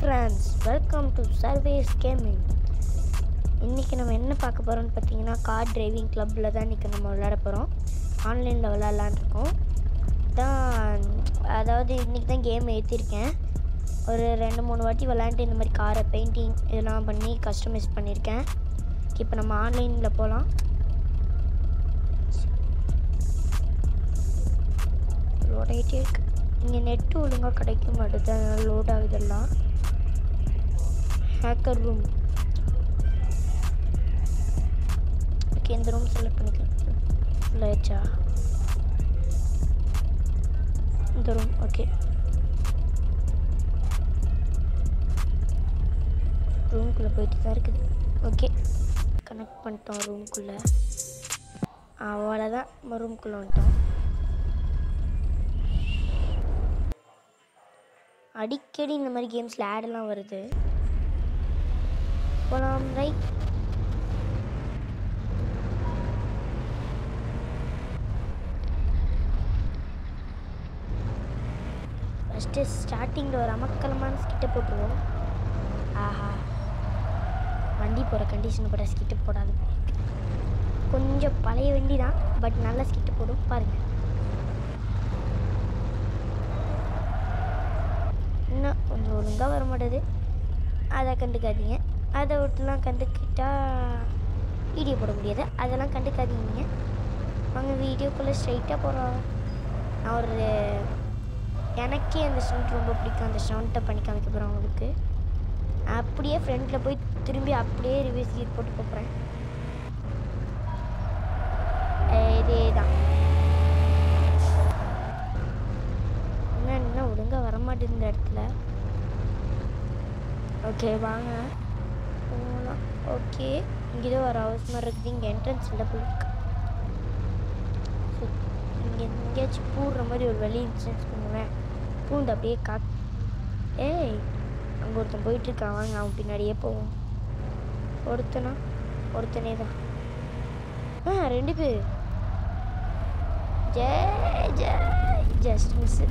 Friends welcome to Sarvesh gaming இன்றைக்கி நம்ம என்ன பார்க்க போகிறோம்னு பார்த்தீங்கன்னா கார் டிரைவிங் கிளப்பில் தான் இன்றைக்கி நம்ம விளையாட போகிறோம் ஆன்லைனில் விளையாடலான்னு இருக்கோம் தான் அதாவது இன்றைக்கி தான் கேம் ஏற்றிருக்கேன் ஒரு ரெண்டு மூணு வாட்டி விளையாண்டு இந்த மாதிரி காரை பெயிண்டிங் இதெல்லாம் பண்ணி கஸ்டமைஸ் பண்ணியிருக்கேன் இப்போ நம்ம ஆன்லைனில் போகலாம் லோட் ஆகிட்டே இருக்கு இங்கே நெட்டு ஒழுங்காக கிடைக்க மாட்டேது அதனால் லோட் ஆகுதெல்லாம் ஹேக்கர் ரூம் ஓகே இந்த ரூம் செலக்ட் பண்ணிக்கலாம் ஃபுல் ஆயிடுச்சா இந்த ரூம் ஓகே ரூம்குள்ளே போயிட்டு தான் இருக்குது ஓகே கனெக்ட் பண்ணிட்டோம் ரூம்குள்ளே அவ்வளோதான் நம்ம ரூம்குள்ளே வந்துட்டோம் அடிக்கடி இந்த மாதிரி கேம்ஸில் ஆடெல்லாம் வருது போலாம் ரைட் ஃபஸ்ட்டு ஸ்டார்டிங்கில் ஒரு அமக்கலமான ஸ்கிட்ட போட்டுருவோம் ஆஹா வண்டி போகிற கண்டிஷன் கூட ஸ்கிட்டு போடாது கொஞ்சம் பழைய வண்டி தான் பட் நல்ல ஸ்கிட்டு போடும் பாருங்கள் இன்னும் கொஞ்சம் ஒழுங்காக வர மாட்டேது அதை கண்டுக்காதீங்க அதை விட்டுலாம் கண்டுக்கிட்டா வீடியோ போட முடியாது அதெல்லாம் கண்டுக்காதீங்க அவங்க வீடியோக்குள்ளே ஸ்ட்ரைட்டாக போகிறோம் நான் ஒரு எனக்கே அந்த ஸ்டண்ட் ரொம்ப பிடிக்கும் அந்த ஸ்டண்ட்டை பண்ணி காமிக்க போகிறேன் உங்களுக்கு அப்படியே ஃப்ரண்ட்டில் போய் திரும்பி அப்படியே ரிவ்யூ சீட் போட்டு போகிறேன் இதே தான் என்ன இன்னும் ஒழுங்காக வரமாட்டேங்குது இந்த இடத்துல ஓகே வாங்க போகலாம் ஓகே இங்கே ஏதோ ஒரு ஹவுஸ் மாதிரி இருக்குது இங்கே என்ட்ரன்ஸ் இல்லை போயிருக்கு இங்கே எங்கேயாச்சும் பூடுற மாதிரி ஒரு வழி இருந்துச்சுன்னு வச்சுக்கோங்களேன் பூண்டு அப்படியே கா ஏய் அங்கே ஒருத்தன் போயிட்டுருக்கான் வாங்க அவன் பின்னாடியே போவோம் ஒருத்தனா ஒருத்தனே தான் ஆ ரெண்டு பேர் Jai Jai just miss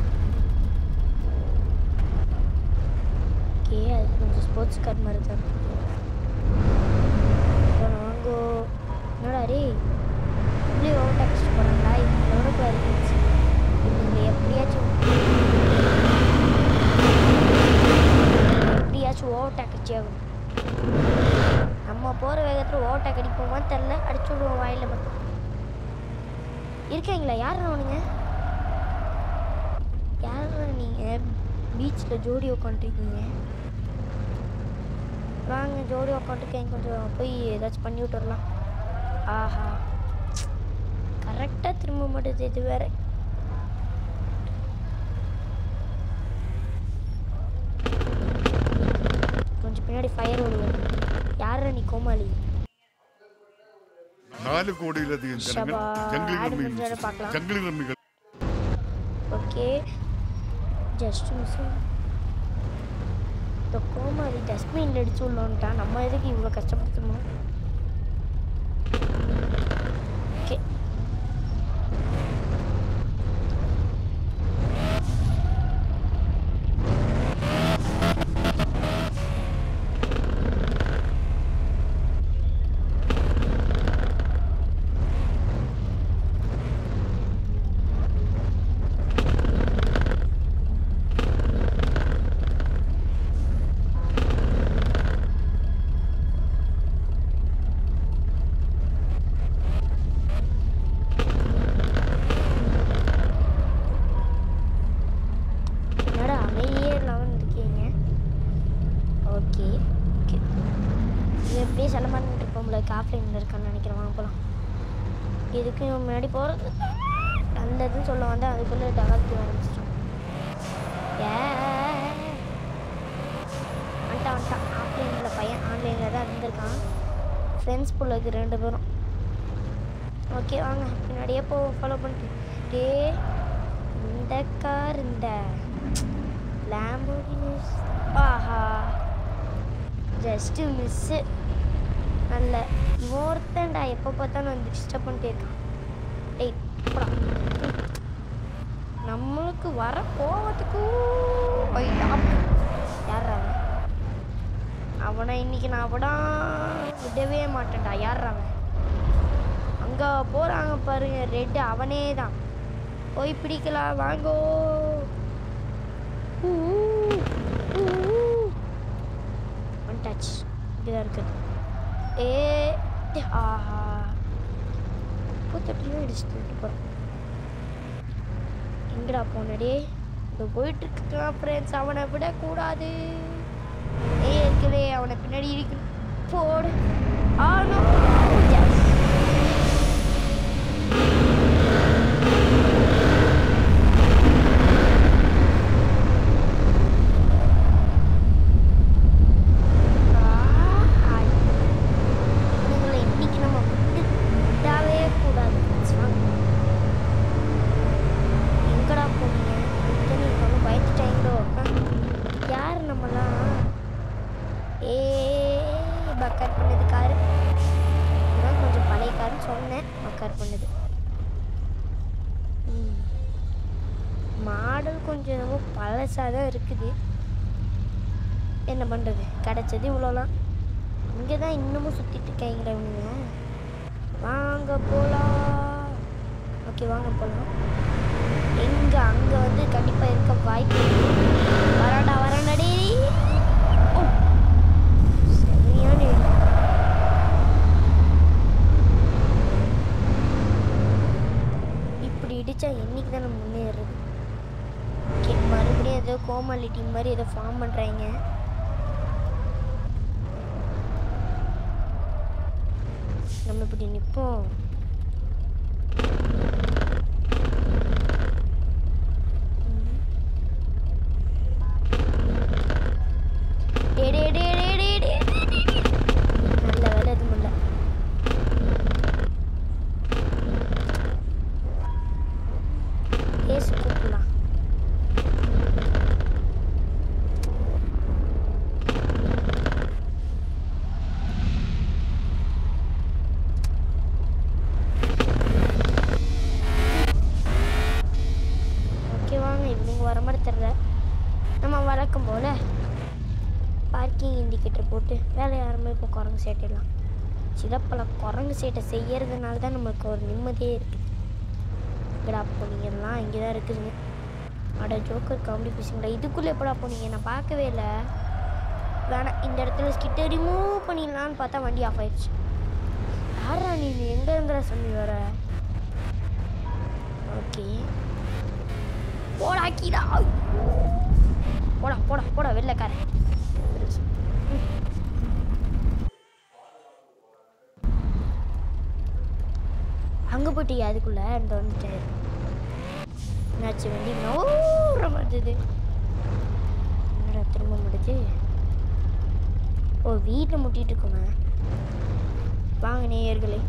okay அது கொஞ்சம் ஸ்போர்ட்ஸ் கார் மாதிரி தான் இருக்கு. அப்புறம் வாங்கோ என்னடா ரே இப்படி ஓவர் டேக்ஸ் போகிறாங்களா இவங்களோட இருந்துச்சு இவங்க எப்படியாச்சும் எப்படியாச்சும் ஓவர் டேக்கச்சி ஆகும் நம்ம போகிற வேகத்தில் ஓவர் டேக் அடிப்போமா தெரில அடிச்சு விடுவோம் வாயில் மட்டும் இருக்கீங்களா யார் அவனுங்க யார் நீங்கள் பீச்சில் ஜோடி உட்காந்துருக்கீங்க வாங்க ஜோடி உட்காந்துருக்கேன் கொஞ்சம் போய் ஏதாச்சும் பண்ணி விட்டுறலாம் ஆஹா கரெக்டாக திரும்ப மாட்டேது இது வேற கொஞ்சம் பின்னாடி ஃபயர் விடுவோம் யாரா நீ கோமாளி നാല് കോടിയിലധികം ജനങ്ങൾ ശബാ. ജംഗിൾ ആട് കമ്മികൾ മുഞ്ചാനെ പാக்கலாம். ജംഗിൾ കമ്മികൾ ஓகே ஜஸ்ட் மிஸ் இந்த கோமாளி டஸ்ட்பின் அடிச்சு உள்ளோன்ட்டான் நம்ம எதுக்கு இவ்வளோ கஷ்டப்படுத்தணும் ஓகே என்னடா அமைதியே இல்லாமல் இருக்கீங்க ஓகே ஓகே இது எப்படியே செல்ல மாட்டேன் இருப்போம்ல ஆஃப்லைனில் இருக்கான்னு நினைக்கிறேன் வாங்க போகலாம் இதுக்கு இவன் முன்னாடி போகிறது நல்லதுன்னு சொல்ல வந்தேன் அதுக்குள்ளே டகாத்தி ஆரம்பிச்சிட்டோம் ஏ வந்துட்டான் வந்துட்டான் ஆஃப்லைனில் பையன் ஆன்லைனில் தான் இருந்திருக்கான் ஃப்ரெண்ட்ஸ் புள்ளக்கு ரெண்டு பேரும் ஓகே வாங்க பின்னாடியே போ ஃபாலோ பண்ணிட்டு டே இந்த கார் இந்த லேம்போகினி ஆஹா ஜஸ்ட்டு மிஸ்ஸு நல்ல இவன் ஒருத்தன்டா எப்போ பார்த்தாலும் வந்து டிஸ்டர்ப் பண்ணிட்டே இருக்கான் டேய் போடா. நம்மளுக்கு வர கோவத்துக்கு போயிட்டான் யாரா அவன்? அவனை இன்னைக்கு நான் விடா விடவே மாட்டேன்டா யார் அவன் அங்கே போகிறாங்க பாருங்க ரெட்டு அவனே தான் போய் பிடிக்கலாம் வாங்கோ ஊ, ஊ, ஊ. வந்துட்டாச்சு இப்படிதான் இருக்குது ஏ ஆஹா முப்பத்தெட்டுலையும் இடிச்சுட்டு போகிறோம் எங்கடா போனடே இது போயிட்டு இருக்கான் ஃப்ரெண்ட்ஸ் அவனை விடக்கூடாது ஏ இருக்கலே அவனை பின்னாடி இடிக்கணும் போடு ஆனோ இவங்களை இன்னைக்கு நம்ம விட்டு விடவே கூடாது friends. வாங்க. எங்கடா போனீங்க இத்தனை இருக்கணும் பயந்துட்டாங்களோ ஆ, யார் நம்மலாம் ஏ பக்கர் பண்ணது காரு இதுதான் கொஞ்சம் பழைய காருன்னு சொன்னேன் பக்கர் பண்ணது ம். மாடல் கொஞ்சம் என்னமோ பழசாக தான் இருக்குது என்ன பண்ணுறது கிடச்சது இவ்வளோலாம் இங்கே தான் இன்னமும் சுற்றிட்டு இருக்காங்களே இவனுங்க வாங்க போகலாம் ஓகே வாங்க போகலாம் எங்கே அங்கே வந்து கண்டிப்பாக இருக்க வாய்ப்பு இருக்கு. வராண்டா வராண்டா டேய் ஓ சரியான இடி. இப்படி இடிச்சா என்னைக்கு தான் நம்ம முன்னேறது ஓகே மறுபடியும் ஏதோ கோமாளி டீம் மாதிரி ஏதோ ஃபார்ம் பண்ணுறாங்க நம்ம இப்படி நிற்போம் டே டே டே டே டே டே நல்ல வேலை எதுவும் இல்லை ஏசு கூப்பிடலாம் ஓகே வாங்க இவனுங்க வர மாதிரி தெரியல நம்ம வழக்கம் போல் பார்க்கிங் இண்டிகேட்டர் போட்டு வேலையை ஆரம்பிப்போம் குரங்கு சேட்டையெல்லாம் சில பல குரங்கு சேட்டை செய்யறதுனால தான் நமக்கு ஒரு நிம்மதியே இருக்குது எங்கடா போனீங்கலாம் இங்கே தான் இருக்குதுங்க அட ஜோக்கர் காமெடி பேசுங்களா இதுக்குள்ளே எப்படா போனீங்க நான் பார்க்கவே இல்லை வேணாம் இந்த இடத்துல ஸ்கிட்டை ரிமூவ் பண்ணிடலான்னு பார்த்தா வண்டி ஆஃப் ஆயிடுச்சு யாரா நீ எங்கே இருந்துடா சொல்லி வர ஓகே போடா கீழா போடா போடா போடா வெள்ளைக்காரன் அங்கே போயிட்டு அதுக்குள்ள இந்த வந்துட்டு என்னாச்சு வண்டி நோற மாட்டுது என்னடா திரும்ப முடிச்சு ஓ வீட்டில் முட்டிட்டு இருக்கோங்க வாங்க நேயர்களே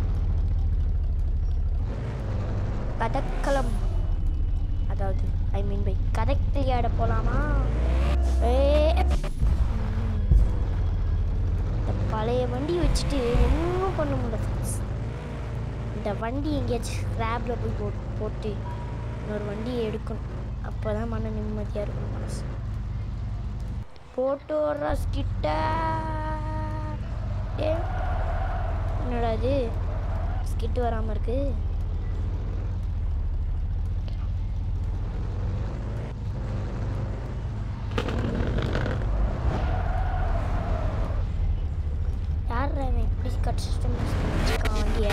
கதக்களம் அதாவது ஐ மீன் பை கதை விளையாட போலாமா ஏ இந்த பழைய வண்டி வச்சுட்டு ஒன்றும் பண்ண முடியல friends. இந்த வண்டி எங்கேயாச்சும் ஸ்க்ராப்பில் போய் போட் போட்டு இன்னொரு வண்டியை எடுக்கணும் அப்போ தான் மன நிம்மதியாக இருக்கும் மனசு போட்டு வர்ற கிட்ட ஏ என்னடா இது ஸ்கிட் வராமல் இருக்கு யார் அவன் இப்படி கட் சிஸ்டம் வச்சுருக்கான் வண்டியை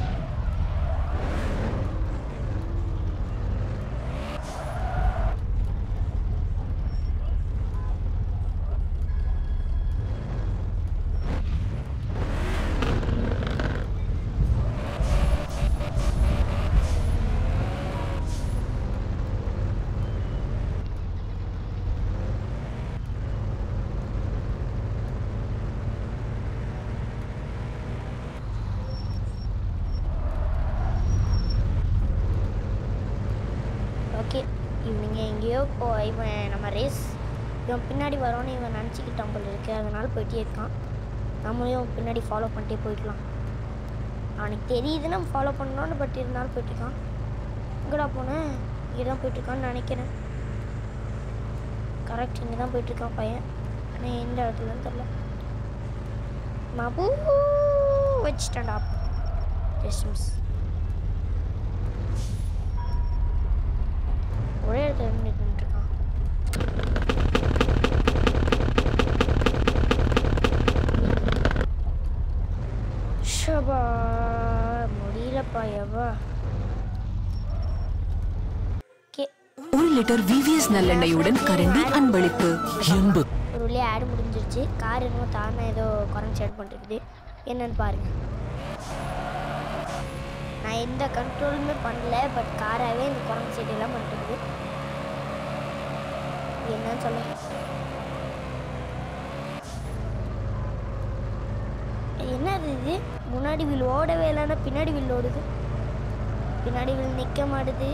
ஓகே இவனுங்க எங்கேயோ போ இவன் நம்ம ரேஸ் இவன் பின்னாடி வரோன்னு இவன் நினச்சிக்கிட்டான் போல இருக்கு அதனால போயிட்டே இருக்கான் நம்மளும் இவன் பின்னாடி ஃபாலோ பண்ணிட்டே போய்க்கலாம் அவனுக்கு தெரியுது நம்ம ஃபாலோ பண்ணணும்னு பட் இருந்தாலும் போயிட்டுருக்கான் எங்கடா போனேன் இங்கே தான் போயிட்டுருக்கான்னு நினைக்கிறேன் கரெக்ட் இங்கே தான் போயிட்டுருக்கான் பையன் ஆனால் எந்த இடத்துலன்னு தெரில மபு வச்சுட்டேன்டா ஜஸ்ட் மிஸ் ஒரே இடத்துல நின்றுட்டு இருக்கான் ஷபா முடியலப்பா எவ்வா கே ஒரு லிட்டர் விவிஎஸ் நல்லெண்ணெயுடன் கரண்டி அன்பளிப்பு எண்பது ஒரு வழியாக ஆடு முடிஞ்சிருச்சு கார் என்னமோ தானே ஏதோ குறைஞ்சி ஆட் பண்ணிருக்குது என்னன்னு பாருங்க நான் எந்த கண்ட்ரோலுமே பண்ணல பட் காராகவே இந்த குரங்கு செடியெல்லாம் பண்ணிருக்குது என்னன்னு சொல்ல என்னது இது முன்னாடி வில் ஓடவே இல்லைன்னா பின்னாடி வில் ஓடுது பின்னாடி வில் நிற்க மாட்டுது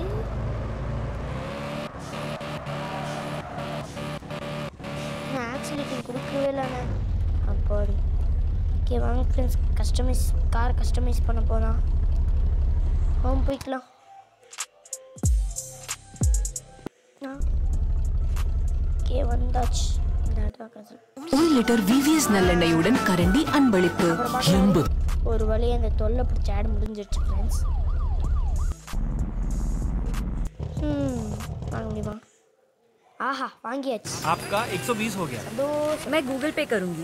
நான் ஆக்சிலேட்டிங் கொடுக்கவே இல்லைண்ணே அப்பாடி ஓகே வாங்க ஃப்ரெண்ட்ஸ் கஸ்டமைஸ் கார் கஸ்டமைஸ் பண்ண போகலாம் ஹோம் போய்க்கலாம் ஓகே வந்தாச்சு இந்த இடத்துல கசல் ஒரு லிட்டர் விவிஎஸ் நல்லெண்ணெயுடன் கரண்டி அன்பளிப்பு எண்பது ஒரு வழியாக அந்த தொல்லை பிடிச்ச ஆடு முடிஞ்சிருச்சு ஃப்ரெண்ட்ஸ் ம் வாங்க முடியுமா ஆஹா வாங்கியாச்சு आपका 120 हो गया சந்தோஷம் मैं गूगल पे करूंगी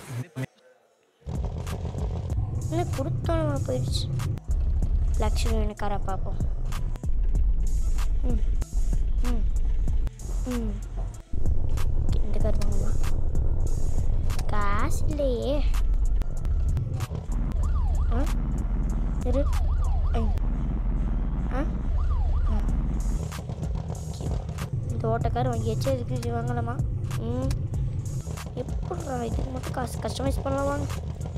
என்ன கொடுத்தோம் போயிடுச்சு லக்ஷ்மி எனக்காரா பார்ப்போம் ம் ம் ம் இந்த கார் வாங்கலாம் காசு இல்லையே ஆ இரு ஐ. ஆ ஆ. Okay. இந்த ஓட்டக்கார் வாங்கியாச்சு இதுக்கு இது வாங்கலாமா ம் எப்படி இதுக்கு மட்டும் காசு கஸ்டமைஸ் பண்ணலாம் வாங்க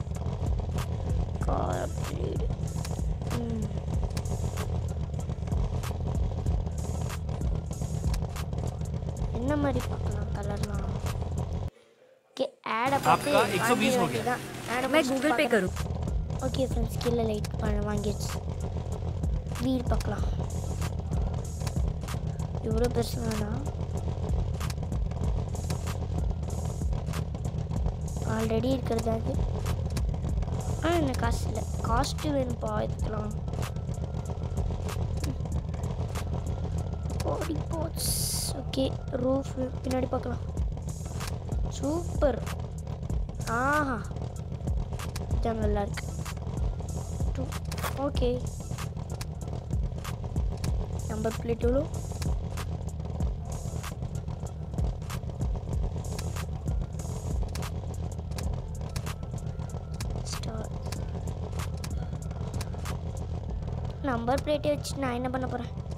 கார் அப்கிரேட் ம் என்ன மாதிரி பார்க்கலாம் கலர்லாம் ஓகே ஆடை பார்த்து आपका 120 हो गया। ஆடை मैं गूगल पे करूँ ஓகே ஃப்ரெண்ட்ஸ் கீழே லைட் பண்ண வாங்கிடுச்சு வீல் பார்க்கலாம் இவ்வளோ பெருசு வேணாம் ஆல்ரெடி இருக்கிறது அது ஆ என்ன காசு இல்லை காஸ்ட்டு வேணும்ப்பா எடுத்துக்கலாம் பாடி போட்ஸ் ஓகே ரூஃப் பின்னாடி பார்க்கலாம் சூப்பர் ஆஹா இதான் நல்லா இருக்கு ஓகே நம்பர் பிளேட் எவ்வளோ ஸ்டார் நம்பர் பிளேட்டே வச்சு நான் என்ன பண்ண போகிறேன்